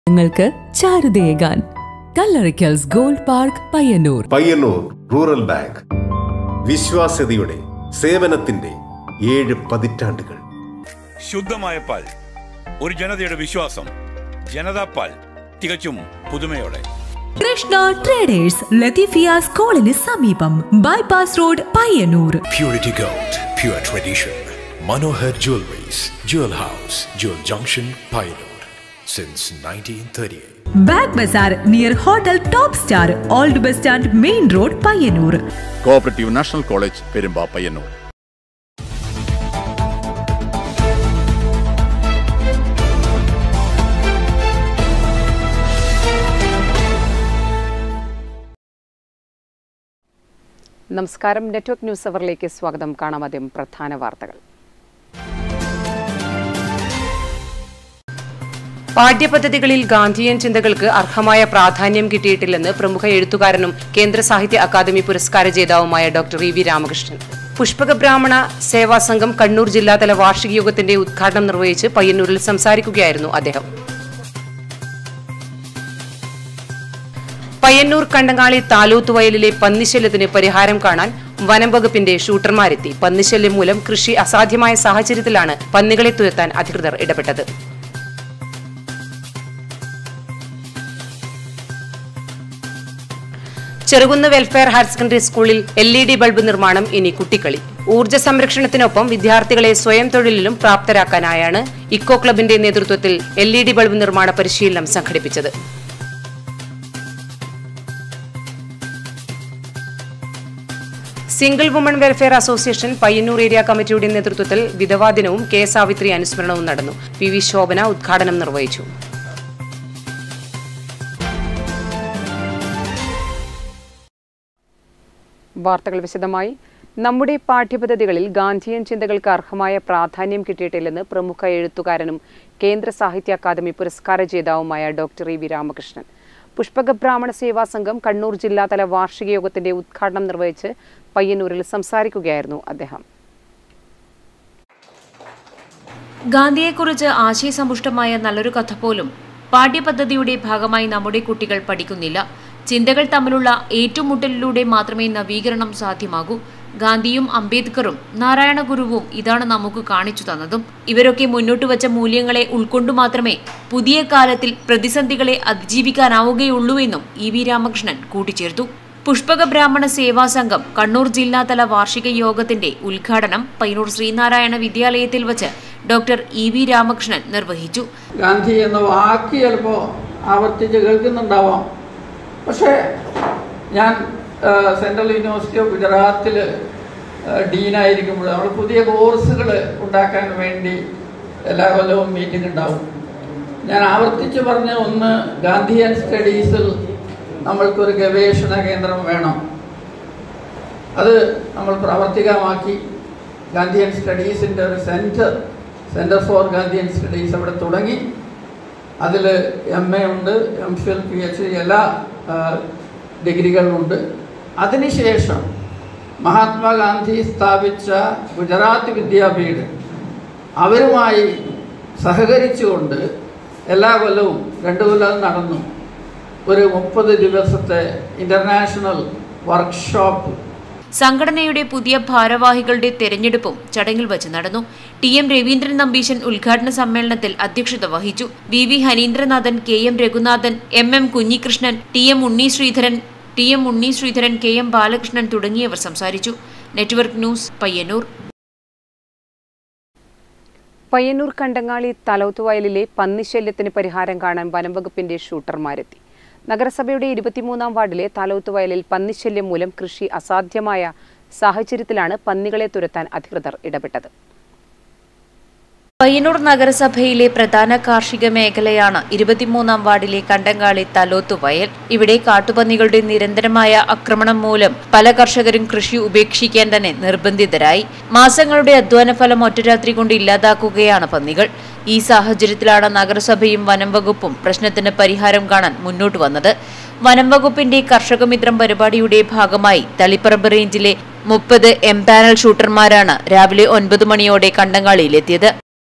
നിങ്ങൾക്ക് ചാരുതയേകാൻ Kallarikkals gold park Payyanur Payyanur rural bank വിശ്വാസ്യതയുടെ സേവനത്തിന്റെ ഏഴ് പതിറ്റാണ്ടുകൾ ശുദ്ധമായ പാൽ ഒരു ജനതയുടെ വിശ്വാസം ജനതാ പാൽ തികച്ചും പുതുമയോടെ കൃഷ്ണ ട്രേഡേഴ്സ് ലത്തീഫിയ സ്കൂളിന് സമീപം bypass road Payyanur Purity Gold, pure tradition. Manohar Jewelries, Jewel House, Jewel Junction, Pioneer. Since 1938. Bag bazaar near hotel top star old bus stand main road Payyanur cooperative national college Perumba Payyanur നമസ്കാരം നെറ്റ്വർക്ക് ന്യൂസ് അവറിലേക്ക് സ്വാഗതം കാണാം ആദ്യം പ്രധാന വാർത്തകൾ പാഠ്യപദ്ധതികളിൽ ഗാന്ധിയൻ ചിന്തകൾക്ക് അർഹമായ പ്രാധാന്യം കിട്ടിയിട്ടില്ലെന്ന് പ്രമുഖ എഴുത്തുകാരനും കേന്ദ്ര സാഹിത്യ അക്കാദമി പുരസ്കാര ജേതാവുമായ doctor E V Ramakrishnan Pushpaka Brahmana Seva സംഘം കണ്ണൂർ ജില്ലാതല വാർഷിക യോഗത്തിന്റെ ഉദ്ഘാടനം നിർവഹിച്ച് പയ്യന്നൂരിൽ സംസാരിക്കുകയായിരുന്നു അദ്ദേഹം പയ്യന്നൂർ കണ്ടങ്ങാളി താലൂത്ത് വയലിലെ പന്നിശല്യത്തിന് പരിഹാരം കാണാൻ വനം വകുപ്പിന്റെ ഷൂട്ടർമാരെത്തി പന്നിശല്യം മൂലം കൃഷി അസാധ്യമായ സാഹചര്യത്തിലാണ് പന്നികളെ തുരത്താൻ അധികൃതർ ഇടപെട്ടത് ചെറുകുന്ന് വെൽഫെയർ ഹയർ സെക്കൻഡറി സ്കൂളിൽ എൽ ഇ ഡി ബൾബ് നിർമ്മാണം ഇനി കുട്ടിക്കളി ഊർജ്ജ സംരക്ഷണത്തിനൊപ്പം വിദ്യാർത്ഥികളെ സ്വയം തൊഴിലിലും പ്രാപ്തരാക്കാനായാണ് ഇക്കോ ക്ലബിന്റെ നേതൃത്വത്തിൽ എൽ ഇ ഡി ബൾബ് നിർമ്മാണ പരിശീലനം സംഘടിപ്പിച്ചത് single woman welfare association Payyanur area കമ്മിറ്റിയുടെ നേതൃത്വത്തിൽ വിധവാ ദിനവും കെ സാവിത്രി അനുസ്മരണവും നടന്നു പി വി ശോഭന ഉദ്ഘാടനം നിർവഹിച്ചു വാർത്തകൾ വിശദമായി നമ്മുടെ പാഠ്യപദ്ധതികളിൽ ഗാന്ധിയൻ ചിന്തകൾക്ക് അർഹമായ പ്രാധാന്യം കിട്ടിയിട്ടില്ലെന്ന് പ്രമുഖ എഴുത്തുകാരനും കേന്ദ്ര സാഹിത്യ അക്കാദമി പുരസ്കാര ജേതാവുമായ doctor E V Ramakrishnan Pushpaka Brahmana Seva സംഘം കണ്ണൂർ ജില്ലാതല വാർഷിക യോഗത്തിന്റെ ഉദ്ഘാടനം നിർവഹിച്ച് പയ്യന്നൂരിൽ സംസാരിക്കുകയായിരുന്നു അദ്ദേഹം ഗാന്ധിയെക്കുറിച്ച് ആശയസമ്പുഷ്ടമായ നല്ലൊരു കഥ പോലും പാഠ്യപദ്ധതിയുടെ ഭാഗമായി നമ്മുടെ കുട്ടികൾ പഠിക്കുന്നില്ല ചിന്തകൾ തമ്മിലുള്ള ഏറ്റുമുട്ടലിലൂടെ മാത്രമേ നവീകരണം സാധ്യമാകൂ ഗാന്ധിയും അംബേദ്കറും നാരായണ ഗുരുവും ഇതാണ് നമുക്ക് കാണിച്ചു തന്നതും ഇവരൊക്കെ മുന്നോട്ട് വച്ച മൂല്യങ്ങളെ ഉൾക്കൊണ്ടു മാത്രമേ പുതിയ കാലത്തിൽ പ്രതിസന്ധികളെ അതിജീവിക്കാനാവുകയുള്ളൂവെന്നും ഇ വി രാമകൃഷ്ണൻ കൂട്ടിച്ചേർത്തു പുഷ്പക ബ്രാഹ്മണ സേവാ സംഘം കണ്ണൂർ ജില്ലാതല വാർഷിക യോഗത്തിന്റെ ഉദ്ഘാടനം പയ്യന്നൂർ ശ്രീനാരായണ വിദ്യാലയത്തിൽ വച്ച് ഡോക്ടർ ഇ വി രാമകൃഷ്ണൻ നിർവഹിച്ചു ഗാന്ധി എന്ന വാക്ക് ചിലപ്പോൾ ആവർത്തിച്ച് കേൾക്കുന്നുണ്ടാവാം പക്ഷേ ഞാൻ ആ, സെൻട്രൽ യൂണിവേഴ്സിറ്റി ഓഫ് ഗുജറാത്തിൽ ഡീനായിരിക്കുമ്പോൾ നമ്മൾ പുതിയ കോഴ്സുകൾ ഉണ്ടാക്കാൻ വേണ്ടി എല്ലാ കൊല്ലവും മീറ്റിംഗ് ഉണ്ടാവും ഞാൻ ആവർത്തിച്ച് പറഞ്ഞ ഒന്ന് ഗാന്ധിയൻ സ്റ്റഡീസിൽ നമ്മൾക്കൊരു ഗവേഷണ കേന്ദ്രം വേണം അത് നമ്മൾ പ്രാവർത്തികമാക്കി ഗാന്ധിയൻ സ്റ്റഡീസിൻ്റെ ഒരു centre centre for Gandhian studies അവിടെ തുടങ്ങി അതിൽ എം എ ഉണ്ട് M Phil P H D എല്ലാ ആ, ഡിഗ്രികളുമുണ്ട് അതിനുശേഷം മഹാത്മാഗാന്ധി സ്ഥാപിച്ച ഗുജറാത്ത് വിദ്യാപീഠ് അവരുമായി സഹകരിച്ചുകൊണ്ട് എല്ലാ കൊല്ലവും രണ്ട് കൊല്ലം അത് നടന്നു ഒരു മുപ്പത് ദിവസത്തെ ഇൻ്റർനാഷണൽ വർക്ക്ഷോപ്പ് സംഘടനയുടെ പുതിയ ഭാരവാഹികളുടെ തെരഞ്ഞെടുപ്പും ചടങ്ങിൽ വച്ച് നടന്നു ടി എം രവീന്ദ്രൻ നമ്പീശൻ ഉദ്ഘാടന സമ്മേളനത്തിൽ അധ്യക്ഷത വഹിച്ചു V V Haneendranathan K M Raghunathan M M Kunhikrishnan T M Unni Sreedharan T M Unni Sreedharan K M Balakrishnan തുടങ്ങിയവർ സംസാരിച്ചു നെറ്റ്വർക്ക് ന്യൂസ് പയ്യന്നൂർ പയ്യന്നൂർ കണ്ടങ്ങാളി തലൗത്തുവയലിലെ പന്നിശല്യത്തിന് പരിഹാരം കാണാൻ വനംവകുപ്പിന്റെ ഷൂട്ടർമാരെത്തി നഗരസഭയുടെ ഇരുപത്തിമൂന്നാം വാർഡിലെ തലൗത്തുവയലിൽ പന്നിശല്യം മൂലം കൃഷി അസാധ്യമായ സാഹചര്യത്തിലാണ് പന്നികളെ തുരത്താൻ അധികൃതർ ഇടപെട്ടത് പയ്യന്നൂർ നഗരസഭയിലെ പ്രധാന കാർഷിക മേഖലയാണ് ഇരുപത്തിമൂന്നാം വാർഡിലെ കണ്ടങ്കാളി തലോത്തു വയൽ ഇവിടെ കാട്ടുപന്നികളുടെ നിരന്തരമായ ആക്രമണം മൂലം പല കർഷകരും കൃഷി ഉപേക്ഷിക്കാൻ തന്നെ നിർബന്ധിതരായി മാസങ്ങളുടെ അധ്വാനഫലം ഒറ്റരാത്രി കൊണ്ട് ഇല്ലാതാക്കുകയാണ് പന്നികൾ ഈ സാഹചര്യത്തിലാണ് നഗരസഭയും വനം വകുപ്പും പ്രശ്നത്തിന് പരിഹാരം കാണാൻ മുന്നോട്ട് വന്നത് വനം വകുപ്പിന്റെ കർഷകമിത്രം പരിപാടിയുടെ ഭാഗമായി തളിപ്പറമ്പ് റേഞ്ചിലെ മുപ്പത് എം പാനൽ ഷൂട്ടർമാരാണ് രാവിലെ ഒൻപത് മണിയോടെ കണ്ടങ്കാളിയിലെത്തിയത്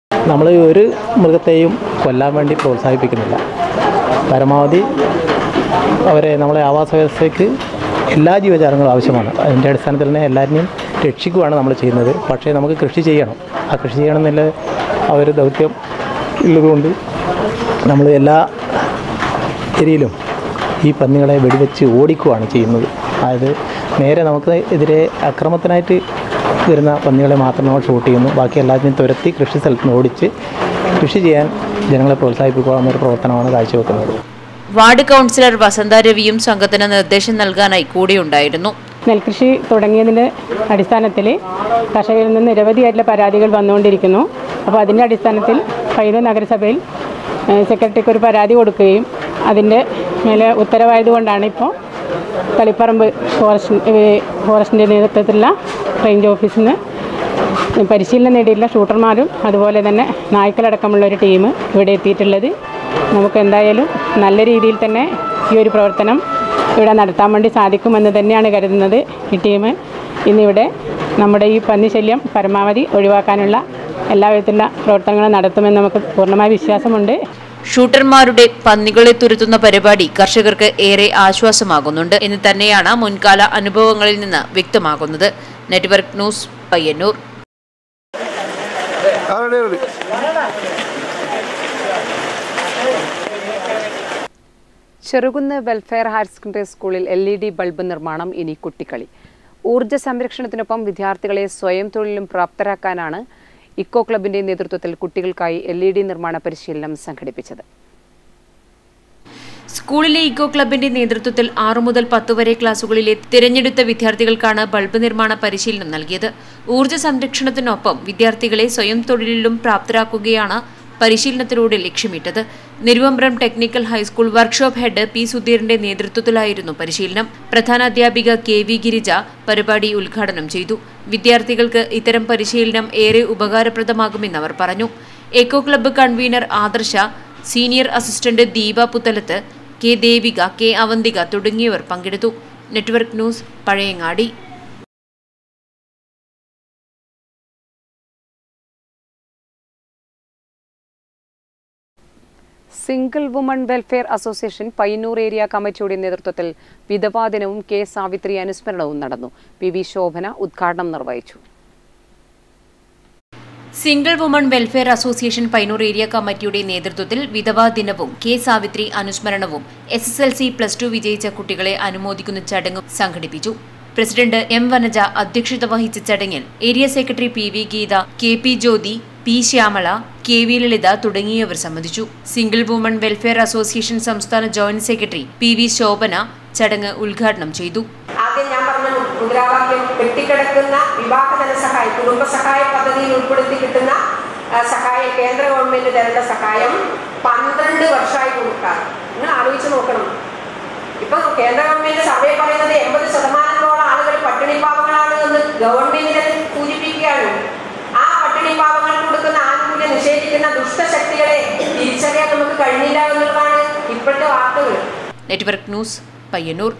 നമ്മൾ ഒരു മൃഗത്തെയും കൊല്ലാൻ വേണ്ടി പ്രോത്സാഹിപ്പിക്കുന്നില്ല പരമാവധി അവരെ നമ്മളെ ആവാസ വ്യവസ്ഥയ്ക്ക് എല്ലാ ജീവജാലങ്ങളും ആവശ്യമാണ് അതിൻ്റെ അടിസ്ഥാനത്തിൽ തന്നെ എല്ലാവരെയും രക്ഷിക്കുകയാണ് നമ്മൾ ചെയ്യുന്നത് പക്ഷേ നമുക്ക് കൃഷി ചെയ്യണം ആ കൃഷി ചെയ്യണം എന്നുള്ള ആ ഒരു ദൗത്യം ഉള്ളതുകൊണ്ട് നമ്മൾ എല്ലാ ഏരിയയിലും ഈ പന്നികളെ വെടിവെച്ച് ഓടിക്കുകയാണ് ചെയ്യുന്നത് അതായത് നേരെ നമുക്ക് എതിരെ അക്രമത്തിനായിട്ട് വരുന്ന പന്നികളെ മാത്രം നമ്മൾ ഷൂട്ട് ചെയ്യുന്നു ബാക്കി എല്ലാത്തിനും തുരത്തി കൃഷി സ്ഥലത്ത് നിന്ന് ഓടിച്ച് കൃഷി ചെയ്യാൻ ജനങ്ങളെ പ്രോത്സാഹിപ്പിക്കുക എന്നൊരു പ്രവർത്തനമാണ് കാഴ്ചവെക്കുന്നത് വാർഡ് കൗൺസിലർ വസന്ത രവിയും സംഘത്തിന് നിർദ്ദേശം നൽകാനായി കൂടെയുണ്ടായിരുന്നു നെൽകൃഷി തുടങ്ങിയതിൻ്റെ അടിസ്ഥാനത്തിൽ കർഷകരിൽ നിന്ന് നിരവധിയായിട്ടുള്ള പരാതികൾ വന്നുകൊണ്ടിരിക്കുന്നു അപ്പോൾ അതിൻ്റെ അടിസ്ഥാനത്തിൽ പൈതൽ നഗരസഭയിൽ ഏഹ്, സെക്രട്ടറിക്ക് ഒരു പരാതി കൊടുക്കുകയും അതിൻ്റെ മേലെ ഉത്തരവായതുകൊണ്ടാണ് ഇപ്പോൾ തളിപ്പറമ്പ് ഫോറസ്റ്റ് ഏഹ്, ഫോറസ്റ്റിൻ്റെ നേതൃത്വത്തിലുള്ള റേഞ്ച് ഓഫീസിൽ നിന്ന് പരിശീലനം നേടിയിട്ടുള്ള ഷൂട്ടർമാരും അതുപോലെ തന്നെ നായ്ക്കളടക്കമുള്ള ഒരു ടീം ഇവിടെ എത്തിയിട്ടുള്ളത് നമുക്ക് എന്തായാലും നല്ല രീതിയിൽ തന്നെ ഈ ഒരു പ്രവർത്തനം ഇവിടെ നടത്താൻ വേണ്ടി സാധിക്കുമെന്ന് തന്നെയാണ് കരുതുന്നത് ഈ ടീം ഇന്നിവിടെ നമ്മുടെ ഈ പന്നിശല്യം പരമാവധി ഒഴിവാക്കാനുള്ള എല്ലാ വിധത്തിലുള്ള പ്രവർത്തനങ്ങളും നടത്തുമെന്ന് നമുക്ക് പൂർണ്ണമായ വിശ്വാസമുണ്ട് ഷൂട്ടർമാരുടെ പന്നികളെ തുരത്തുന്ന പരിപാടി കർഷകർക്ക് ഏറെ ആശ്വാസമാകുന്നുണ്ട് എന്ന് തന്നെയാണ് മുൻകാല അനുഭവങ്ങളിൽ നിന്ന് വ്യക്തമാകുന്നത് network news Payyanur Cherukunnu welfare higher secondary സ്കൂളിൽ എൽ ഇ ഡി ബൾബ് നിർമ്മാണം ഇനി കുട്ടിക്കളി ഊർജ്ജ സംരക്ഷണത്തിനൊപ്പം വിദ്യാർത്ഥികളെ സ്വയം തൊഴിലും പ്രാപ്തരാക്കാനാണ് ഇക്കോ ക്ലബിന്റെ നേതൃത്വത്തിൽ കുട്ടികൾക്കായി എൽ ഇ ഡി നിർമ്മാണ പരിശീലനം സംഘടിപ്പിച്ചത് സ്കൂളിലെ ഇക്കോ ക്ലബിന്റെ നേതൃത്വത്തിൽ ആറു മുതൽ പത്ത് വരെ ക്ലാസുകളിലെ തിരഞ്ഞെടുത്ത വിദ്യാർത്ഥികൾക്കാണ് ബൾബ് നിർമ്മാണ പരിശീലനം നൽകിയത് ഊർജ്ജ സംരക്ഷണത്തിനൊപ്പം വിദ്യാർത്ഥികളെ സ്വയം തൊഴിലിലും പ്രാപ്തരാക്കുകയാണ് പരിശീലനത്തിലൂടെ ലക്ഷ്യമിട്ടത് Neruvambram technical high school workshop head P സുധീറിന്റെ നേതൃത്വത്തിലായിരുന്നു പരിശീലനം പ്രധാന അധ്യാപിക കെ വി ഗിരിജ പരിപാടി ഉദ്ഘാടനം ചെയ്തു വിദ്യാർത്ഥികൾക്ക് ഇത്തരം പരിശീലനം ഏറെ ഉപകാരപ്രദമാകുമെന്ന് അവർ പറഞ്ഞു eco club convener Adarsha senior assistant Deepa Puthalath K Devika K Avanthika തുടങ്ങിയവർ പങ്കെടുത്തു network news Pazhayangadi single woman welfare association Payyanur area കമ്മിറ്റിയുടെ നേതൃത്വത്തിൽ വിധവാ ദിനവും കെ സാവിത്രി അനുസ്മരണവും നടന്നു പി വി ശോഭന ഉദ്ഘാടനം നിർവഹിച്ചു single woman welfare association Payyanur area കമ്മിറ്റിയുടെ നേതൃത്വത്തിൽ വിധവാ ദിനവും കെ സാവിത്രി അനുസ്മരണവും S S L C plus two വിജയിച്ച കുട്ടികളെ അനുമോദിക്കുന്ന ചടങ്ങും സംഘടിപ്പിച്ചു പ്രസിഡന്റ് എം വനജ അധ്യക്ഷത വഹിച്ച ചടങ്ങിൽ area secretary P V Geetha K P Jyothi P Shyamala K V Lalitha തുടങ്ങിയവർ സംബന്ധിച്ചു സിംഗിൾ വുമൺ വെൽഫെയർ അസോസിയേഷൻ സംസ്ഥാന joint secretary P V Shobhana ചടങ്ങ് ഉദ്ഘാടനം ചെയ്തു ആദ്യം ഞാൻ പറഞ്ഞ മുദ്രാവാക്യം കെട്ടിക്കിടക്കുന്ന വിവാഹ ധനസഹായം കുടുംബ സഹായ പദ്ധതിയിൽ ഉൾപ്പെടുത്തി കിട്ടുന്ന ആ, സഹായം കേന്ദ്ര ഗവൺമെന്റ് തരുന്ന സഹായം പന്ത്രണ്ട് വർഷമായി കൊടുക്കാം നിങ്ങൾ ആലോചിച്ച് നോക്കണം ഇപ്പൊ കേന്ദ്ര ഗവൺമെന്റ് സർവേ പറയുന്നത് എൺപത് ശതമാനത്തോളം ആളുകൾ പട്ടിണി പാവങ്ങളാണ് എന്ന് ഗവൺമെന്റ് തന്നെ സൂചിപ്പിക്കുകയാണ് ആ പട്ടിണി പാവങ്ങൾക്ക് കൊടുക്കുന്ന ആനുകൂല്യം നിഷേധിക്കുന്ന ദുഷ്ടശക്തികളെ തിരിച്ചറിയാൻ നമുക്ക് കഴിഞ്ഞില്ല എന്നുള്ളതാണ് ഇപ്പോഴത്തെ വാർത്തകൾ നെറ്റ്വർക്ക് ന്യൂസ് പയ്യന്നൂർ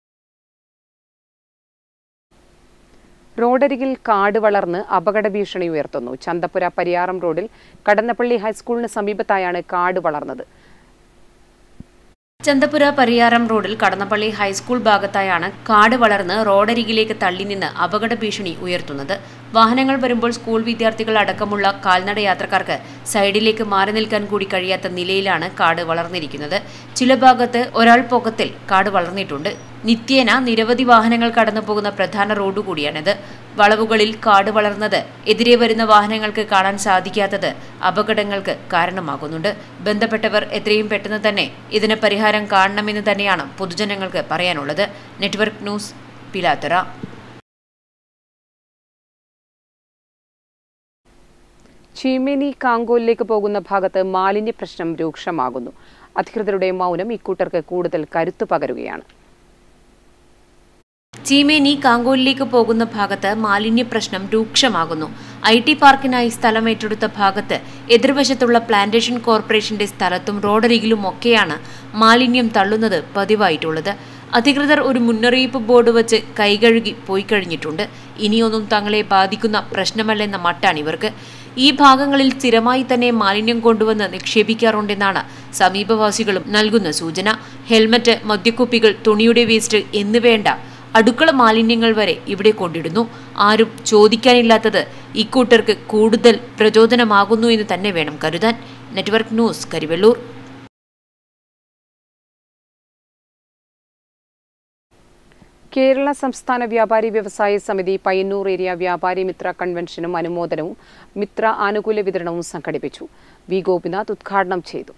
റോഡരികിൽ കാട് വളർന്ന് അപകട ഭീഷണി ഉയർത്തുന്നു ചന്തപ്പുര പരിയാറം റോഡിൽ കടന്നപ്പള്ളി ഹൈസ്കൂളിന് സമീപത്തായാണ് കാട് വളർന്നത് ചന്തപുര പരിയാരം റോഡിൽ കടന്നപ്പള്ളി ഹൈസ്കൂൾ ഭാഗത്തായാണ് കാട് വളർന്ന് റോഡരികിലേക്ക് തള്ളി നിന്ന് അപകട ഭീഷണി ഉയർത്തുന്നത് വാഹനങ്ങൾ വരുമ്പോൾ സ്കൂൾ വിദ്യാർത്ഥികൾ അടക്കമുള്ള കാൽനട യാത്രക്കാർക്ക് സൈഡിലേക്ക് മാറി നിൽക്കാൻ കൂടി കഴിയാത്ത നിലയിലാണ് കാട് വളർന്നിരിക്കുന്നത് ചില ഭാഗത്ത് ഒരാൾ പൊക്കത്തിൽ കാട് വളർന്നിട്ടുണ്ട് നിത്യേന നിരവധി വാഹനങ്ങൾ കടന്നു പോകുന്ന പ്രധാന റോഡ് കൂടിയാണിത് വളവുകളിൽ കാട് വളർന്നത് എതിരെ വരുന്ന വാഹനങ്ങൾക്ക് കാണാൻ സാധിക്കാത്തത് അപകടങ്ങൾക്ക് കാരണമാകുന്നുണ്ട് ബന്ധപ്പെട്ടവർ എത്രയും പെട്ടെന്ന് തന്നെ ഇതിന് പരിഹാരം കാണണമെന്ന് തന്നെയാണ് പൊതുജനങ്ങൾക്ക് പറയാനുള്ളത് നെറ്റ്വർക്ക് ന്യൂസ് പിലാത്തറ ചീമേനി കാങ്കോലിലേക്ക് പോകുന്ന ഭാഗത്ത് മാലിന്യ പ്രശ്നം രൂക്ഷമാകുന്നു അധികൃതരുടെ മൗനം ഇക്കൂട്ടർക്ക് കൂടുതൽ കരുത്തു പകരുകയാണ് ചീമേനി കാങ്കോലിലേക്ക് പോകുന്ന ഭാഗത്ത് മാലിന്യ പ്രശ്നം രൂക്ഷമാകുന്നു ഐ ടി പാർക്കിനായി സ്ഥലം ഏറ്റെടുത്ത ഭാഗത്ത് എതിർവശത്തുള്ള പ്ലാന്റേഷൻ കോർപ്പറേഷന്റെ സ്ഥലത്തും റോഡരികിലും ഒക്കെയാണ് മാലിന്യം തള്ളുന്നത് പതിവായിട്ടുള്ളത് അധികൃതർ ഒരു മുന്നറിയിപ്പ് ബോർഡ് വച്ച് കൈകഴുകി പോയി കഴിഞ്ഞിട്ടുണ്ട് ഇനിയൊന്നും തങ്ങളെ ബാധിക്കുന്ന പ്രശ്നമല്ലെന്ന മട്ടാണ് ഇവർക്ക് ഈ ഭാഗങ്ങളിൽ സ്ഥിരമായി തന്നെ മാലിന്യം കൊണ്ടുവന്ന് നിക്ഷേപിക്കാറുണ്ടെന്നാണ് സമീപവാസികളും നൽകുന്ന സൂചന ഹെൽമറ്റ് മദ്യക്കുപ്പികൾ തുണിയുടെ വേസ്റ്റ് എന്നുവേണ്ട അടുക്കള മാലിന്യങ്ങൾ വരെ ഇവിടെ കൊണ്ടിടുന്നു ആരും ചോദിക്കാനില്ലാത്തത് ഇക്കൂട്ടർക്ക് കൂടുതൽ പ്രചോദനമാകുന്നു എന്ന് തന്നെ വേണം കരുതാൻ നെറ്റ്വർക്ക് ന്യൂസ് കരിവെള്ളൂർ കേരള സംസ്ഥാന വ്യാപാരി വ്യവസായ സമിതി പയ്യന്നൂർ ഏരിയ വ്യാപാരി മിത്ര കൺവെൻഷനും അനുമോദനവും മിത്ര ആനുകൂല്യ വിതരണവും സംഘടിപ്പിച്ചു വി ഗോപിനാഥ് ഉദ്ഘാടനം ചെയ്തു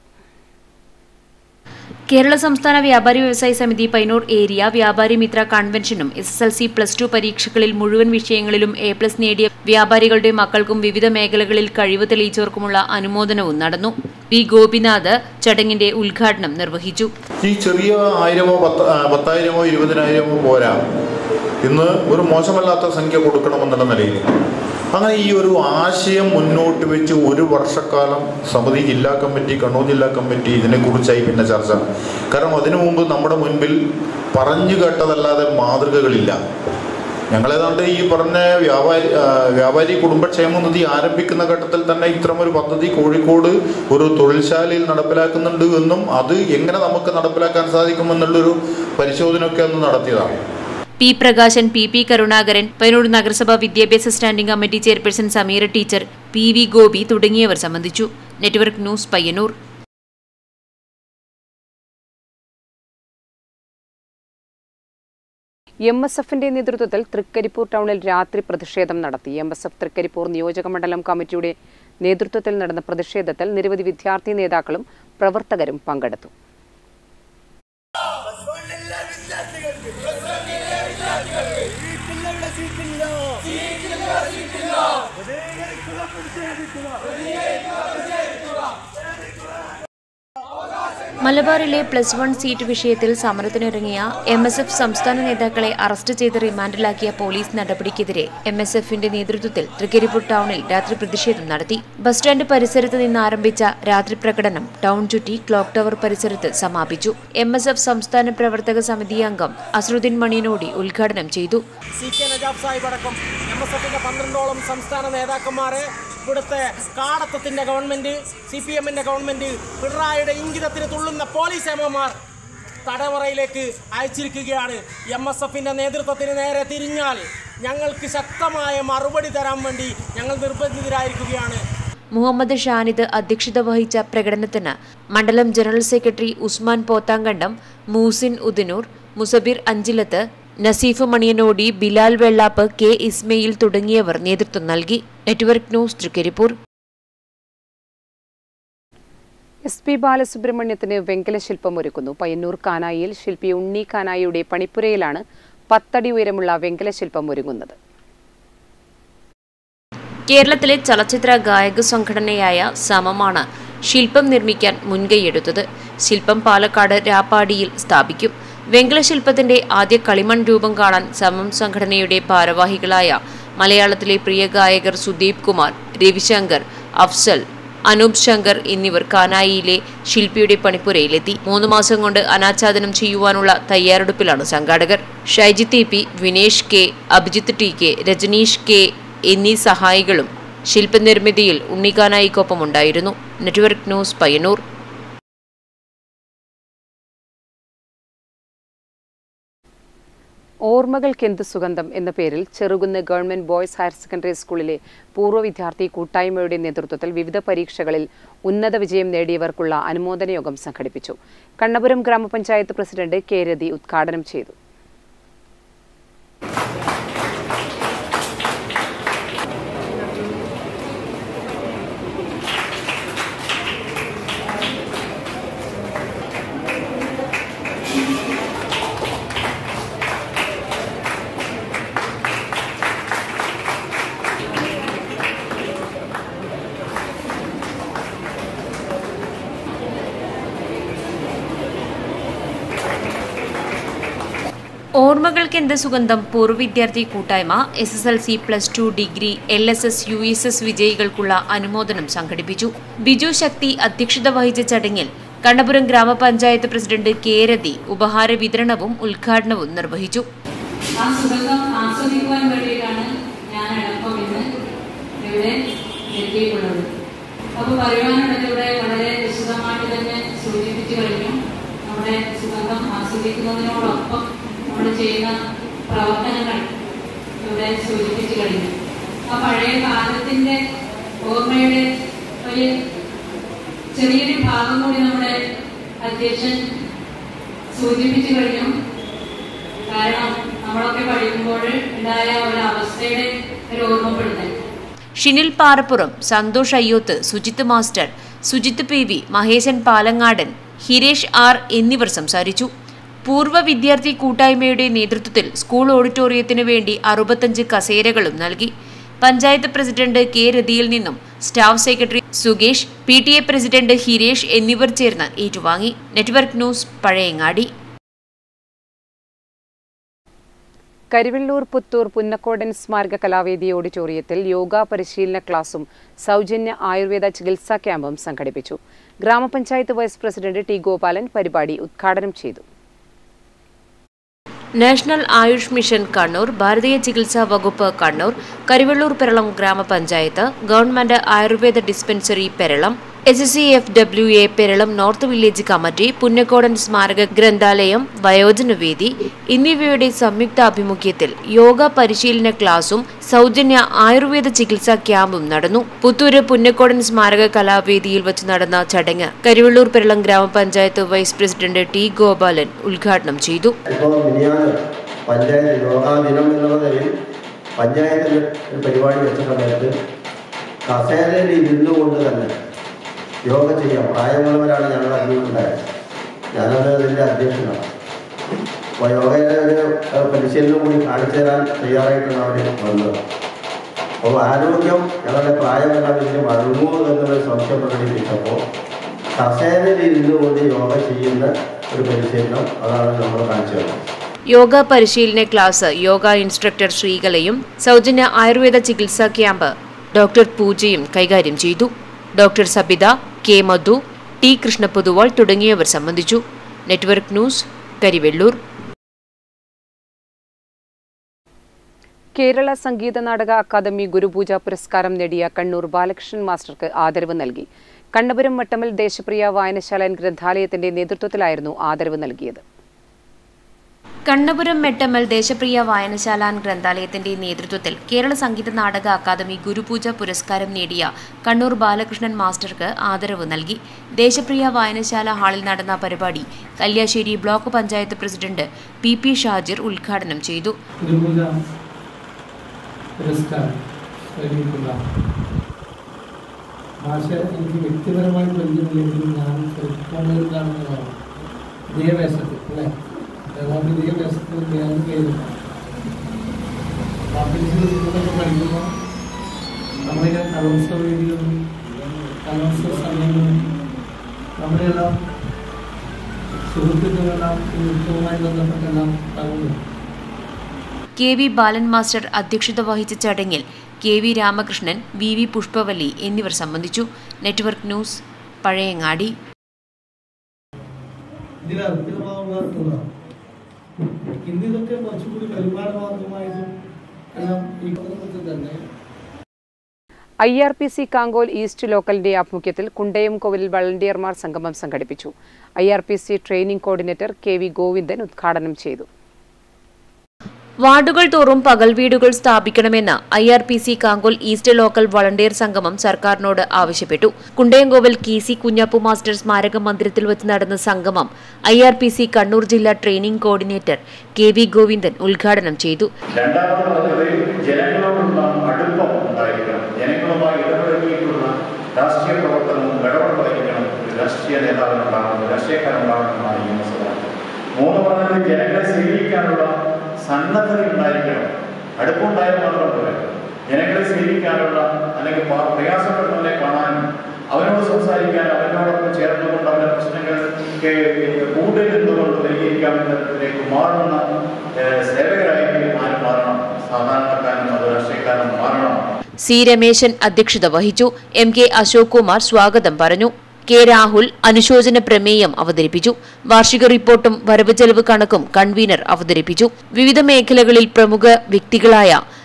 കേരള സംസ്ഥാന വ്യാപാരി വ്യവസായ സമിതി പൈനൂർ ഏരിയ വ്യാപാരി മിത്ര കൺവെൻഷനും S S L C plus two പരീക്ഷകളിൽ മുഴുവൻ വിഷയങ്ങളിലും എ പ്ലസ് നേടിയ വ്യാപാരികളുടെ മക്കൾക്കും വിവിധ മേഖലകളിൽ കഴിവ് തെളിയിച്ചവർക്കുമുള്ള അനുമോദനവും നടന്നു വി ഗോപിനാഥ് ചടങ്ങിന്റെ ഉദ്ഘാടനം നിർവഹിച്ചു ഈ ചെറിയ ആയിരമോ പത്ത് ആ, പത്തായിരമോ ഇരുപതിനായിരമോ പോരാ ഇന്ന് ഒരു മോശമല്ലാത്ത സംഖ്യ കൊടുക്കണമെന്നുള്ള നിലയിൽ അങ്ങനെ ഈ ഒരു ആശയം മുന്നോട്ട് വെച്ച് ഒരു വർഷക്കാലം സമിതി ജില്ലാ കമ്മിറ്റി കണ്ണൂർ ജില്ലാ കമ്മിറ്റി ഇതിനെക്കുറിച്ചായി പിന്നെ ചർച്ച കാരണം അതിനു മുമ്പ് നമ്മുടെ മുൻപിൽ പറഞ്ഞു കേട്ടതല്ലാതെ മാതൃകകളില്ല ഞങ്ങളേതാണ്ട് ഈ പറഞ്ഞ വ്യാപാരി ആ, വ്യാപാരി കുടുംബക്ഷേമ നിധി ആരംഭിക്കുന്ന ഘട്ടത്തിൽ തന്നെ ഇത്തരമൊരു പദ്ധതി കോഴിക്കോട് ഒരു തൊഴിൽശാലയിൽ നടപ്പിലാക്കുന്നുണ്ട് എന്നും അത് എങ്ങനെ നമുക്ക് നടപ്പിലാക്കാൻ സാധിക്കുമെന്നുള്ളൊരു പരിശോധനയൊക്കെ അന്ന് നടത്തിയതാണ് P Prakashan P P Karunakaran Payyanur നഗരസഭ വിദ്യാഭ്യാസ standing committee chairperson Sameera teacher P V Gopi തുടങ്ങിയവർ സംബന്ധിച്ചു network news Payyanur M S എഫിന്റെ നേതൃത്വത്തിൽ തൃക്കരിപ്പൂർ ടൗണിൽ രാത്രി പ്രതിഷേധം നടത്തി എം എസ് എഫ് തൃക്കരിപ്പൂർ നിയോജക മണ്ഡലം കമ്മിറ്റിയുടെ നേതൃത്വത്തിൽ നടന്ന പ്രതിഷേധത്തിൽ നിരവധി വിദ്യാർത്ഥി നേതാക്കളും പ്രവർത്തകരും പങ്കെടുത്തു മലബാറിലെ പ്ലസ് വൺ സീറ്റ് വിഷയത്തിൽ സമരത്തിനിറങ്ങിയ എം എസ് എഫ് സംസ്ഥാന നേതാക്കളെ അറസ്റ്റ് ചെയ്ത് റിമാൻഡിലാക്കിയ പോലീസ് നടപടിക്കെതിരെ എം എസ് എഫിന്റെ നേതൃത്വത്തിൽ തൃക്കരിപ്പൂർ ടൗണിൽ രാത്രി പ്രതിഷേധം നടത്തി ബസ് സ്റ്റാൻഡ് പരിസരത്ത് നിന്ന് ആരംഭിച്ച രാത്രി പ്രകടനം ടൗൺ ചുറ്റി ക്ലോക്ക് ടവർ പരിസരത്ത് സമാപിച്ചു എം എസ് എഫ് സംസ്ഥാന പ്രവർത്തക സമിതി അംഗം അസറുദ്ദീൻ മണിയനോടി ഉദ്ഘാടനം ചെയ്തു സി കെ നജാബ് സാഹിബ് അടക്കം എം എസ് എഫിന്റെ പന്ത്രണ്ടോളം സംസ്ഥാന നേതാക്കന്മാരെ ഇവിടുത്തെ കാടത്തത്തിന്റെ ഗവൺമെന്റ് സി പി എമ്മിന്റെ ഗവൺമെന്റ് പിണറായിയുടെ ഇംഗിതത്തിന് തുള്ളുന്ന പോലീസ് എമ്മമാർ തടവറയിലേക്ക് അയച്ചിരിക്കുകയാണ് എം എസ് എഫിന്റെ നേതൃത്വത്തിന് നേരെ തിരിഞ്ഞാൽ ഞങ്ങൾക്ക് ശക്തമായ മറുപടി തരാൻ വേണ്ടി ഞങ്ങൾ നിർബന്ധിതരായിരിക്കുകയാണ് മുഹമ്മദ് ഷാനിദ് അധ്യക്ഷത വഹിച്ച പ്രകടനത്തിന് മണ്ഡലം general secretary Usman Pothankandam Moosin Udanur Musabir Anchilath Naseef Maniyanodi Bilal Vellap K Ismail തുടങ്ങിയവർ നേതൃത്വം നൽകി network news Trikaripur S P ബാലസുബ്രഹ്മണ്യത്തിന് വെങ്കല ശില്പം ഒരുക്കുന്നു പയ്യന്നൂർ കാനായിയിൽ ശില്പി ഉണ്ണി കാനായിയുടെ പണിപ്പുരയിലാണ് പത്തടി ഉയരമുള്ള വെങ്കല ശില്പം ഒരുങ്ങുന്നത് കേരളത്തിലെ ചലച്ചിത്ര ഗായക സംഘടനയായ സമമാണ് ശില്പം നിർമ്മിക്കാൻ മുൻകൈയെടുത്തത് ശില്പം പാലക്കാട് രാപ്പാടിയിൽ സ്ഥാപിക്കും വെങ്കല ശില്പത്തിന്റെ ആദ്യ കളിമൺ രൂപം കാണാൻ സമം സംഘടനയുടെ ഭാരവാഹികളായ മലയാളത്തിലെ പ്രിയ ഗായകർ സുദീപ് കുമാർ രവിശങ്കർ അഫ്സൽ അനൂപ് ശങ്കർ എന്നിവർ കാനായിയിലെ ശില്പിയുടെ പണിപ്പുരയിലെത്തി മൂന്ന് മാസം കൊണ്ട് അനാച്ഛാദനം ചെയ്യുവാനുള്ള തയ്യാറെടുപ്പിലാണ് സംഘാടകർ Shyjith E P Vinesh K Abhijith T K Rajaneesh K എന്നീ സഹായികളും ശില്പനിർമ്മിതിയിൽ ഉണ്ണിക്കാനായിക്കൊപ്പം ഉണ്ടായിരുന്നു നെറ്റ്വർക്ക് ന്യൂസ് പയ്യന്നൂർ ഓർമ്മകൾക്കെന്ത് സുഗന്ധം എന്ന പേരിൽ Cherukunnu government boys higher secondary സ്കൂളിലെ പൂർവ്വ വിദ്യാർത്ഥി കൂട്ടായ്മയുടെ നേതൃത്വത്തിൽ വിവിധ പരീക്ഷകളിൽ ഉന്നത വിജയം നേടിയവർക്കുള്ള അനുമോദന യോഗം സംഘടിപ്പിച്ചു കണ്ണപുരം ഗ്രാമപഞ്ചായത്ത് പ്രസിഡന്റ് കെ രതി ഉദ്ഘാടനം ചെയ്തു ഓർമ്മകൾക്ക് എന്ത് സുഗന്ധം പൂർവ്വ വിദ്യാർത്ഥി കൂട്ടായ്മ S S L C plus two degree L S S U S S വിജയികൾക്കുള്ള അനുമോദനം സംഘടിപ്പിച്ചു ബിജു ശക്തി അധ്യക്ഷത വഹിച്ച ചടങ്ങിൽ കണ്ണപുരം ഗ്രാമപഞ്ചായത്ത് പ്രസിഡന്റ് കെ രതി ഉപഹാര വിതരണവും ഉദ്ഘാടനവും നിർവഹിച്ചു ആ സുഗന്ധം ആസ്വദിക്കുവാൻ വേണ്ടിയിട്ടാണ് ഞാൻ എളുപ്പം ഇന്ന് ഇവിടെ എത്തിയിട്ടുള്ളത് അപ്പോൾ പറയുവാനുള്ളത് ഇവിടെ വളരെ വിശദമായിട്ട് തന്നെ സൂചിപ്പിച്ചു കഴിഞ്ഞു നമ്മുടെ സുഗന്ധം ആസ്വദിക്കുന്നതിനോടൊപ്പം നമ്മൾ ചെയ്യുന്ന പ്രവർത്തനങ്ങൾ ഇവിടെ സൂചിപ്പിച്ചു കഴിഞ്ഞു ആ പഴയ കാലത്തിന്റെ ഓർമ്മയുടെ ഒരു ചെറിയൊരു ഭാഗം കൂടി നമ്മുടെ അധ്യക്ഷൻ സൂചിപ്പിച്ചു കഴിഞ്ഞു കാരണം നമ്മളൊക്കെ പഠിക്കുമ്പോൾ ഉണ്ടായ ഒരു അവസ്ഥയുടെ ഒരു ഓർമ്മപ്പെടുത്തൽ Shinil Parappuram Santhosh Ayyoth Sujith master Sujith P V Maheshan Palangadan Hiresh R എന്നിവർ സംസാരിച്ചു പൂർവ്വ വിദ്യാർത്ഥി കൂട്ടായ്മയുടെ നേതൃത്വത്തിൽ സ്കൂൾ ഓഡിറ്റോറിയത്തിനു വേണ്ടി അറുപത്തഞ്ച് കസേരകളും നൽകി പഞ്ചായത്ത് പ്രസിഡന്റ് കെ രതിയിൽ നിന്നും staff secretary Sukesh P T A president Hiresh എന്നിവർ ചേർന്ന് ഏറ്റുവാങ്ങി നെറ്റ്വർക്ക് ന്യൂസ് പഴയങ്ങാടി കരിവെള്ളൂർ പുത്തൂർ പുന്നക്കോടൻ സ്മാരക കലാവേദി ഓഡിറ്റോറിയത്തിൽ യോഗ പരിശീലന ക്ലാസും സൗജന്യ ആയുർവേദ ചികിത്സാ ക്യാമ്പും സംഘടിപ്പിച്ചു ഗ്രാമപഞ്ചായത്ത് വൈസ് പ്രസിഡന്റ് ടി ഗോപാലൻ പരിപാടി ഉദ്ഘാടനം ചെയ്തു നാഷണൽ ആയുഷ് മിഷൻ കണ്ണൂർ ഭാരതീയ ചികിത്സാ വകുപ്പ് കണ്ണൂർ കരിവെള്ളൂർ പെരളം ഗ്രാമപഞ്ചായത്ത് government Ayurveda dispensary Peralam S S C F W A Peralam north village committee Punnakkodan സ്മാരക ഗ്രന്ഥാലയം വയോജനവേദി എന്നിവയുടെ സംയുക്ത ആഭിമുഖ്യത്തിൽ യോഗ പരിശീലന ക്ലാസും സൗജന്യ ആയുർവേദ ചികിത്സാ ക്യാമ്പും നടന്നു പുത്തൂര് പുന്നക്കോടൻ സ്മാരക കലാവേദിയിൽ വെച്ച് നടന്ന ചടങ്ങ് കരിവെള്ളൂർ പെരളം ഗ്രാമപഞ്ചായത്ത് വൈസ് പ്രസിഡന്റ് ടി ഗോപാലൻ ഉദ്ഘാടനം ചെയ്തു ഇപ്പോൾ മിനിയാന്ന് പഞ്ചായത്ത് യോഗാ ദിനം എന്നുള്ള നിലയിൽ പഞ്ചായത്തിൽ ഒരു പരിപാടി വെച്ച സമയത്ത് കസേരയിൽ ഇരുന്നു കൊണ്ട് തന്നെ യോഗ ചെയ്യാം പ്രായമുള്ളവരാണ് ഞങ്ങൾ അറിഞ്ഞിട്ടുണ്ടായത് ഞാനത് അതിൻ്റെ അധ്യക്ഷനാണ് അപ്പോൾ യോഗയുടെ ഒരു ഏഹ്, പരിശീലനം കൂടി കാണിച്ചു തരാൻ തയ്യാറായിട്ടാണ് അവർ വന്നത് അപ്പോൾ ആരോഗ്യം ഞങ്ങളുടെ പ്രായമെല്ലാം ഇതിന് വളർന്നു എന്നൊരു സംശയം പ്രകടിപ്പിച്ചപ്പോൾ കസേരയിൽ ഇരുന്നു കൊണ്ട് യോഗ ചെയ്യുന്ന ഒരു പരിശീലനം അതാണ് നമ്മൾ കാണിച്ചു തന്നത് യോഗ പരിശീലന ക്ലാസ് യോഗ ഇൻസ്ട്രക്ടർ ശ്രീകലയും സൗജന്യ ആയുർവേദ ചികിത്സാ ക്യാമ്പ് ഡോക്ടർ പൂജയും കൈകാര്യം ചെയ്തു doctor Sabitha K Madhu T Krishnapoduval തുടങ്ങിയവർ സംബന്ധിച്ചു നെറ്റ്വർക്ക് ന്യൂസ് കരിവെള്ളൂർ കേരള സംഗീത നാടക അക്കാദമി ഗുരുപൂജ പുരസ്കാരം നേടിയ കണ്ണൂർ ബാലകൃഷ്ണൻ മാസ്റ്റർക്ക് ആദരവ് നൽകി കണ്ണപുരം മട്ടമൽ ദേശപ്രിയ വായനശാല ഗ്രന്ഥാലയത്തിന്റെ നേതൃത്വത്തിലായിരുന്നു ആദരവ് നൽകിയത് കണ്ണപുരം മെട്ടമ്മൽ ദേശപ്രിയ വായനശാല ഗ്രന്ഥാലയത്തിന്റെ നേതൃത്വത്തിൽ കേരള സംഗീത നാടക അക്കാദമി ഗുരുപൂജ പുരസ്കാരം നേടിയ കണ്ണൂർ ബാലകൃഷ്ണൻ മാസ്റ്റർക്ക് ആദരവ് നൽകി ദേശപ്രിയ വായനശാല ഹാളിൽ നടന്ന പരിപാടി Kalliasseri block panchayat president P P Shajir ഉദ്ഘാടനം ചെയ്തു ഗുരുപൂജ പുരസ്കാരം നേടിയിട്ടുള്ള ഭാഷ എനിക്ക് വ്യക്തിപരമായി പരിചയമില്ലെങ്കിലും ഞാൻ ചെറുപ്പങ്ങളിൽ കാണുന്നതാണ് ഇതേ വേഷത്തിൽ അല്ലേ ഏതാണ്ട് ഇതേ വേഷത്തിൽ ഞാൻ കയറില്ല പാപ്പിൻസിൽ സ്കൂളൊക്കെ പഠിക്കുമ്പോൾ നമ്മളിങ്ങനെ കലോത്സവ വേദികളും കലോത്സവ സമയങ്ങളും നമ്മുടെയെല്ലാം സുഹൃത്തുക്കളെല്ലാം ഈ ഉത്സവവുമായി ബന്ധപ്പെട്ടെല്ലാം പറഞ്ഞു കെ വി ബാലൻ മാസ്റ്റർ അധ്യക്ഷത വഹിച്ച ചടങ്ങിൽ K V Ramakrishnan V V Pushpavalli എന്നിവർ സംബന്ധിച്ചു നെറ്റ്വർക്ക് ന്യൂസ് പഴയങ്ങാടി ഇതിൽ അർപ്പിതമാവുന്നതാണ് ഇന്ന് ഇതൊക്കെ കുറച്ചുകൂടി വരുമാനമാർഗമായതും എല്ലാം ഈ കുടുംബത്തിൽ തന്നെ I R P C Kankol east ലോക്കലിന്റെ ആഭിമുഖ്യത്തിൽ കുണ്ടയം കോവിലിൽ വളണ്ടിയർമാർ സംഗമം സംഘടിപ്പിച്ചു I R P C training coordinator K V Govindan ഉദ്ഘാടനം ചെയ്തു വാർഡുകൾ തോറും പകൽ വീടുകൾ സ്ഥാപിക്കണമെന്ന് I R P C Kankol east local volunteer സംഗമം സർക്കാരിനോട് ആവശ്യപ്പെട്ടു Kundayamkoval K C Kunhappu master സ്മാരക മന്ദിരത്തിൽ വെച്ച് നടന്ന സംഗമം I R P C Kannur ജില്ലാ training coordinator K V Govindan ഉദ്ഘാടനം ചെയ്തു രണ്ടാമത് പറഞ്ഞത് ജനങ്ങളോടുള്ള അടുപ്പം ഉണ്ടായിരിക്കണം ജനങ്ങളുമായി ഇടപഴകിയിട്ടുള്ള രാഷ്ട്രീയ പ്രവർത്തനവും ഇടപെടലായിരിക്കണം ഒരു രാഷ്ട്രീയ നേതാവിനുണ്ടാകണം ഒരു രാഷ്ട്രീയക്കാരുണ്ടാകണമെന്നാണ് ഈ മനസ്സിലാക്കുന്നത് മൂന്ന് പറഞ്ഞത് ജനങ്ങളെ സ്വീകരിക്കാനുള്ള സന്നദ്ധത ഉണ്ടായിരിക്കണം അടുപ്പുണ്ടായാൽ മാത്രം പോലെ ജനങ്ങളെ സ്വീകരിക്കാനുള്ള അല്ലെങ്കിൽ പ- പ്രയാസപ്പെടുന്നവരെ കാണാനും അവനോട് സംസാരിക്കാൻ അവനോടൊപ്പം ചേർന്നുകൊണ്ട് അവന്റെ പ്രശ്നങ്ങൾക്ക് കൂടുതൽ നിന്നുകൊണ്ട് പരിഹരിക്കാവുന്ന തരത്തിലേക്ക് മാറുന്ന ഏഹ്, സേവകരായിട്ട് ആരും മാറണം സാധാരണക്കാരനും അത് രാഷ്ട്രീയക്കാരനും മാറണം സി രമേശൻ അധ്യക്ഷത വഹിച്ചു എം കെ അശോക് കുമാർ സ്വാഗതം പറഞ്ഞു കെ രാഹുൽ അനുശോചന പ്രമേയം അവതരിപ്പിച്ചു വാർഷിക റിപ്പോർട്ടും വരവ് ചെലവ് കണക്കും കൺവീനർ അവതരിപ്പിച്ചു വിവിധ മേഖലകളിൽ പ്രമുഖ വ്യക്തികളായ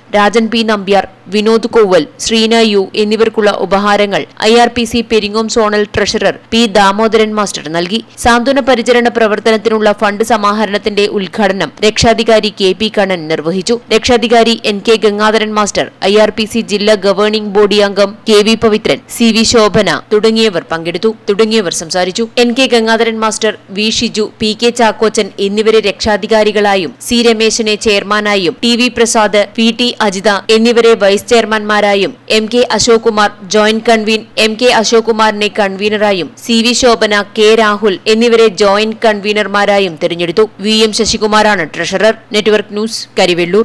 രാജൻ പി നമ്പ്യാർ വിനോദ് കോവൽ ശ്രീന യു എന്നിവർക്കുള്ള ഉപഹാരങ്ങൾ I R P C Peringome zonal treasurer P Damodaran master നൽകി സാന്ത്വന പരിചരണ പ്രവർത്തനത്തിനുള്ള ഫണ്ട് സമാഹരണത്തിന്റെ ഉദ്ഘാടനം രക്ഷാധികാരി കെ പി കണ്ണൻ നിർവഹിച്ചു രക്ഷാധികാരി N K Gangadharan master I R P C ജില്ലാ ഗവേണിംഗ് ബോഡി അംഗം K V Pavithran C V Shobhana തുടങ്ങിയവർ പങ്കെടുത്തു തുടങ്ങിയവർ സംസാരിച്ചു N K Gangadharan master V Shiju P K Chakkochan എന്നിവരെ രക്ഷാധികാരികളായും സി രമേശനെ ചെയർമാനായും T V Prasad P T Ajitha എന്നിവരെ വൈസ് ചെയർമാൻമാരായും M K Ashok Kumar joint convener M K Ashok കുമാറിനെ കൺവീനറായും C V Shobhana K Rahul എന്നിവരെ ജോയിന്റ് കൺവീനർമാരായും തിരഞ്ഞെടുത്തു വി എം ശശികുമാറാണ് treasurer network news Karivellur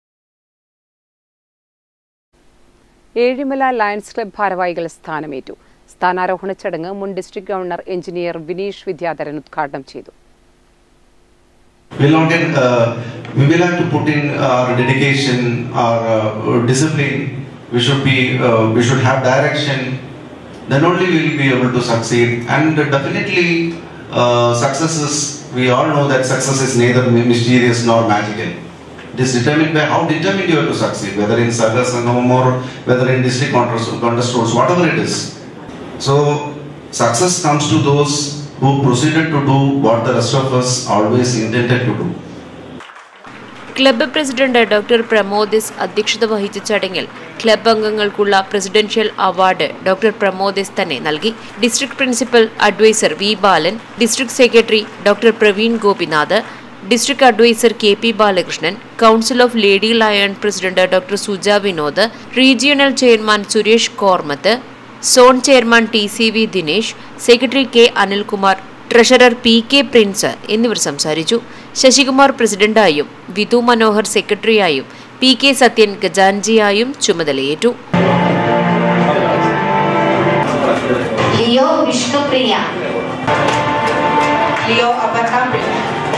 Ezhimala lions club ഭാരവാഹികൾ സ്ഥാനമേറ്റു സ്ഥാനാരോഹണ ചടങ്ങ് മുൻ district governor engineer Vineesh Vidyadharan ഉദ്ഘാടനം ചെയ്തു will not get, uh, we will have to put in our dedication, our uh, discipline. We should be, uh, we should have direction. Then only we will be able to succeed. And definitely, uh, success is. We all know that success is neither mysterious nor magical. It is determined by how determined you are to succeed, whether in circus or whether in district contest, contest roles, whatever it is. So, success comes to those who proceeded to do what the rest of us always intended to do. Club president doctor Pramodis അധ്യക്ഷത വഹിച്ച ചടങ്ങിൽ club അംഗങ്ങൾക്കുള്ള presidential award doctor Pramodis തന്നെ നൽകി district principal adviser V Balan district secretary doctor Praveen Gopinath district adviser K P Balakrishnan council of lady lion president doctor Suja Vinod regional chairman Suresh Kormath zone chairman T C V Dinesh secretary K Anilkumar treasurer P K Prince എന്നിവർ സംസാരിച്ചു ശശികുമാർ പ്രസിഡന്റായും വിധു മനോഹർ സെക്രട്ടറിയായും P K Sathyan ഖജാൻജിയായും ചുമതലയേറ്റു Leo Vishnupriya Leo Abraham Pillai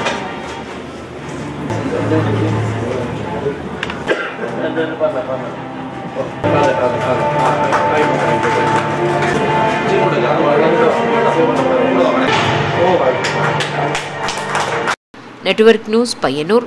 network news Payyanur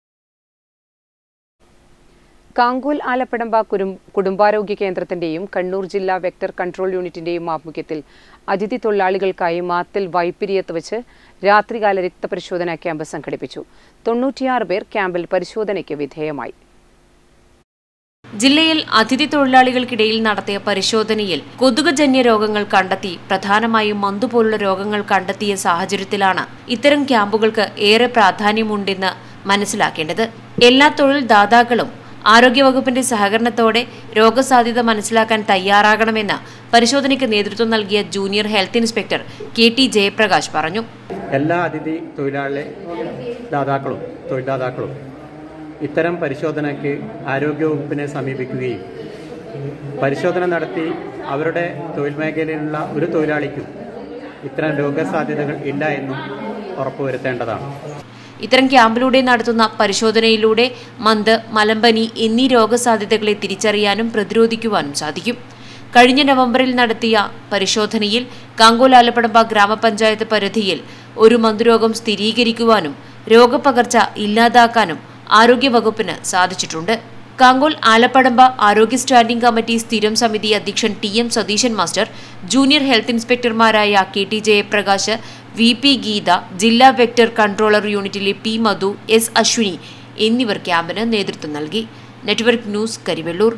Kankol Alappadamba കുരും കുടുംബാരോഗ്യ കേന്ദ്രത്തിന്റെയും കണ്ണൂർ ജില്ലാ vector control യൂണിറ്റിന്റെയും ആഭിമുഖ്യത്തിൽ അതിഥി തൊഴിലാളികൾക്കായി മാത്തിൽ വൈപ്പിരിയത്ത് വെച്ച് രാത്രികാല രക്തപരിശോധനാ ക്യാമ്പ് സംഘടിപ്പിച്ചു തൊണ്ണൂറ്റിയാറ് പേർ ക്യാമ്പിൽ പരിശോധനയ്ക്ക് വിധേയമായി ജില്ലയിൽ അതിഥി തൊഴിലാളികൾക്കിടയിൽ നടത്തിയ പരിശോധനയിൽ കൊതുകുജന്യ രോഗങ്ങൾ കണ്ടെത്തി പ്രധാനമായും മന്തു പോലുള്ള രോഗങ്ങൾ കണ്ടെത്തിയ സാഹചര്യത്തിലാണ് ഇത്തരം ക്യാമ്പുകൾക്ക് ഏറെ പ്രാധാന്യമുണ്ടെന്ന് മനസ്സിലാക്കേണ്ടത് എല്ലാ തൊഴിൽ ദാതാക്കളും ആരോഗ്യവകുപ്പിന്റെ സഹകരണത്തോടെ രോഗസാധ്യത മനസ്സിലാക്കാൻ തയ്യാറാകണമെന്ന് പരിശോധനയ്ക്ക് നേതൃത്വം നൽകിയ junior health inspector K T Jayaprakash പറഞ്ഞു എല്ലാ അതിഥി തൊഴിലാളി ദാതാക്കളും തൊഴിൽദാതാക്കളും ഇത്തരം പരിശോധനയ്ക്ക് ആരോഗ്യവകുപ്പിനെ സമീപിക്കുകയും പരിശോധന നടത്തി അവരുടെ തൊഴിൽ മേഖലയിലുള്ള ഒരു തൊഴിലാളിക്കും ഇത്തരം രോഗസാധ്യതകൾ ഇല്ല എന്നും ഉറപ്പുവരുത്തേണ്ടതാണ് ഇത്തരം ക്യാമ്പിലൂടെ നടത്തുന്ന പരിശോധനയിലൂടെ മന്ത് മലമ്പനി എന്നീ രോഗസാധ്യതകളെ തിരിച്ചറിയാനും പ്രതിരോധിക്കുവാനും സാധിക്കും കഴിഞ്ഞ നവംബറിൽ നടത്തിയ പരിശോധനയിൽ കാങ്കോലാലപ്പടമ്പ ഗ്രാമപഞ്ചായത്ത് പരിധിയിൽ ഒരു മന്തുരോഗം സ്ഥിരീകരിക്കുവാനും രോഗപകർച്ച ഇല്ലാതാക്കാനും ആരോഗ്യവകുപ്പിന് സാധിച്ചിട്ടുണ്ട് കാങ്കോൽ ആലപ്പടമ്പ ആരോഗ്യ സ്റ്റാൻഡിംഗ് കമ്മിറ്റി സ്ഥിരം സമിതി അധ്യക്ഷൻ T M Satheesan master junior health ഇൻസ്പെക്ടർമാരായ K T Jayaprakash V P Geetha ജില്ലാ വെക്ടർ കൺട്രോളർ യൂണിറ്റിലെ പി മധു എസ് അശ്വിനി എന്നിവർ ക്യാമ്പിന് നേതൃത്വം നൽകി നെറ്റ്വർക്ക് ന്യൂസ് കരിവെള്ളൂർ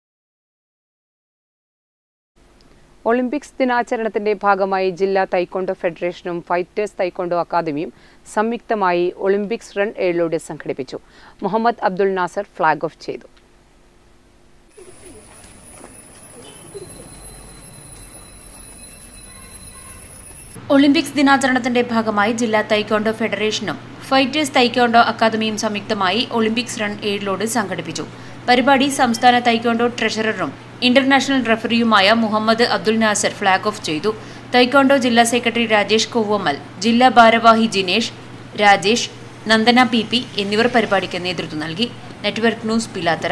ഒളിമ്പിക്സ് ദിനാചരണത്തിന്റെ ഭാഗമായി ജില്ലാ തൈക്കൊണ്ടോ ഫെഡറേഷനും ഫൈറ്റേഴ്സ് തൈക്കൊണ്ടോ അക്കാദമിയും സംയുക്തമായി ഒളിമ്പിക്സ് റൺ ഏഴിലൂടെ സംഘടിപ്പിച്ചു മുഹമ്മദ് അബ്ദുൾ നാസർ ഫ്ളാഗ് ഓഫ് ചെയ്തു ഒളിമ്പിക്സ് ദിനാചരണത്തിന്റെ ഭാഗമായി ജില്ലാ തൈക്കോണ്ടോ ഫെഡറേഷനും ഫൈറ്റേഴ്സ് തൈക്കോണ്ടോ അക്കാദമിയും സംയുക്തമായി ഒളിമ്പിക്സ് റൺ ഏഴിലോട് സംഘടിപ്പിച്ചു പരിപാടി സംസ്ഥാന തൈക്കോണ്ടോ ട്രഷററും ഇന്റർനാഷണൽ റഫറിയുമായ മുഹമ്മദ് അബ്ദുൽ നാസർ ഫ്ളാഗ് ഓഫ് ചെയ്തു തൈക്കോണ്ടോ ജില്ലാ സെക്രട്ടറി രാജേഷ് കൊവ്വമ്മൽ ജില്ലാ ഭാരവാഹി ജിനേഷ് രാജേഷ് നന്ദന പി പി എന്നിവർ പരിപാടിക്ക് നേതൃത്വം നൽകി നെറ്റ്വർക്ക് ന്യൂസ് പിലാത്തറ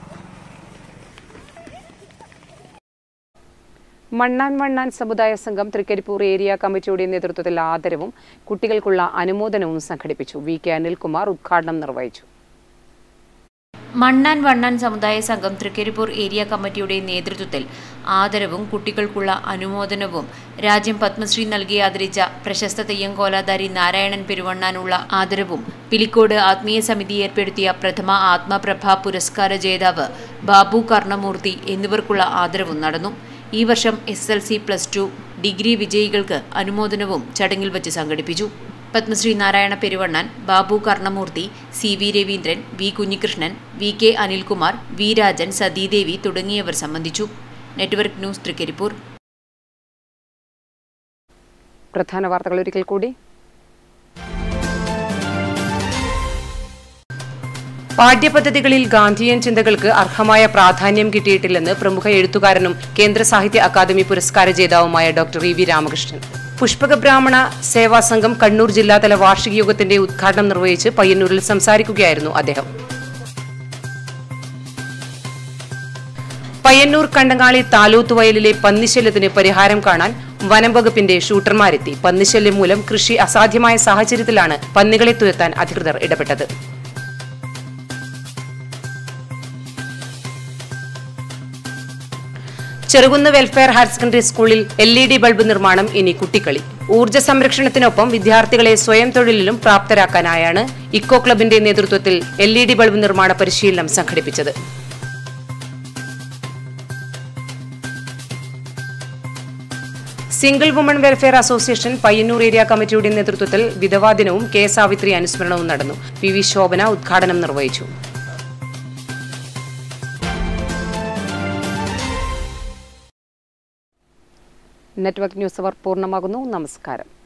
മണ്ണാൻ മണ്ണാൻ സമുദായ സംഘം തൃക്കരിപ്പൂർ ഏരിയ കമ്മിറ്റിയുടെ നേതൃത്വത്തിൽ ആദരവും കുട്ടികൾക്കുള്ള അനുമോദനവും സംഘടിപ്പിച്ചു വി കെ അനിൽകുമാർ ഉദ്ഘാടനം നിർവഹിച്ചു മണ്ണാൻ വണ്ണാൻ സമുദായ സംഘം തൃക്കരിപ്പൂർ ഏരിയ കമ്മിറ്റിയുടെ നേതൃത്വത്തിൽ ആദരവും കുട്ടികൾക്കുള്ള അനുമോദനവും രാജ്യം പത്മശ്രീ നൽകി ആദരിച്ച പ്രശസ്ത തെയ്യങ്കോലാധാരി നാരായണൻ പെരുവണ്ണാനുള്ള ആദരവും പിലിക്കോട് ആത്മീയ സമിതി ഏർപ്പെടുത്തിയ പ്രഥമ ആത്മപ്രഭ പുരസ്കാര ജേതാവ് ബാബു കർണമൂർത്തി എന്നിവർക്കുള്ള ആദരവും നടന്നു ഈ വർഷം S L C plus two degree വിജയികൾക്ക് അനുമോദനവും ചടങ്ങിൽ വച്ച് സംഘടിപ്പിച്ചു Padmashri Narayana Peruvannan Babu Karnamoorthy C V Raveendran V Kunhikrishnan V K Anilkumar V Rajan Sathidevi തുടങ്ങിയവർ സംബന്ധിച്ചു നെറ്റ്വർക്ക് ന്യൂസ് തൃക്കരിപ്പൂർ പ്രധാന വാർത്തകൾ ഒരിക്കൽ കൂടി പാഠ്യപദ്ധതികളിൽ ഗാന്ധിയൻ ചിന്തകൾക്ക് അർഹമായ പ്രാധാന്യം കിട്ടിയിട്ടില്ലെന്ന് പ്രമുഖ എഴുത്തുകാരനും കേന്ദ്ര സാഹിത്യ അക്കാദമി പുരസ്കാര ജേതാവുമായ doctor E V Ramakrishnan Pushpaka Brahmana Seva സംഘം കണ്ണൂർ ജില്ലാതല വാർഷിക യോഗത്തിന്റെ ഉദ്ഘാടനം നിർവഹിച്ച് പയ്യന്നൂരിൽ സംസാരിക്കുകയായിരുന്നു അദ്ദേഹം പയ്യന്നൂർ കണ്ടങ്ങാളി താലൂത്ത് വയലിലെ പന്നിശല്യത്തിന് പരിഹാരം കാണാൻ വനം വകുപ്പിന്റെ ഷൂട്ടർമാരെത്തി പന്നിശല്യം മൂലം കൃഷി അസാധ്യമായ സാഹചര്യത്തിലാണ് പന്നികളെ തുരത്താൻ അധികൃതർ ഇടപെട്ടത് ചെറുകുന്ന് വെൽഫെയർ ഹയർ സെക്കൻഡറി സ്കൂളിൽ എൽ ഇ ഡി ബൾബ് നിർമ്മാണം ഇനി കുട്ടിക്കളി ഊർജ്ജ സംരക്ഷണത്തിനൊപ്പം വിദ്യാർത്ഥികളെ സ്വയം തൊഴിലിലും പ്രാപ്തരാക്കാനായാണ് ഇക്കോ ക്ലബിന്റെ നേതൃത്വത്തിൽ എൽ ഇ ഡി ബൾബ് നിർമ്മാണ പരിശീലനം സംഘടിപ്പിച്ചത് single woman welfare association Payyanur area കമ്മിറ്റിയുടെ നേതൃത്വത്തിൽ വിധവാ ദിനവും കെ സാവിത്രി അനുസ്മരണവും നടന്നു പി വി ശോഭന ഉദ്ഘാടനം നിർവഹിച്ചു നെറ്റ്വർക്ക് ന്യൂസ് അവർ പൂർണ്ണമാകുന്നു നമസ്കാരം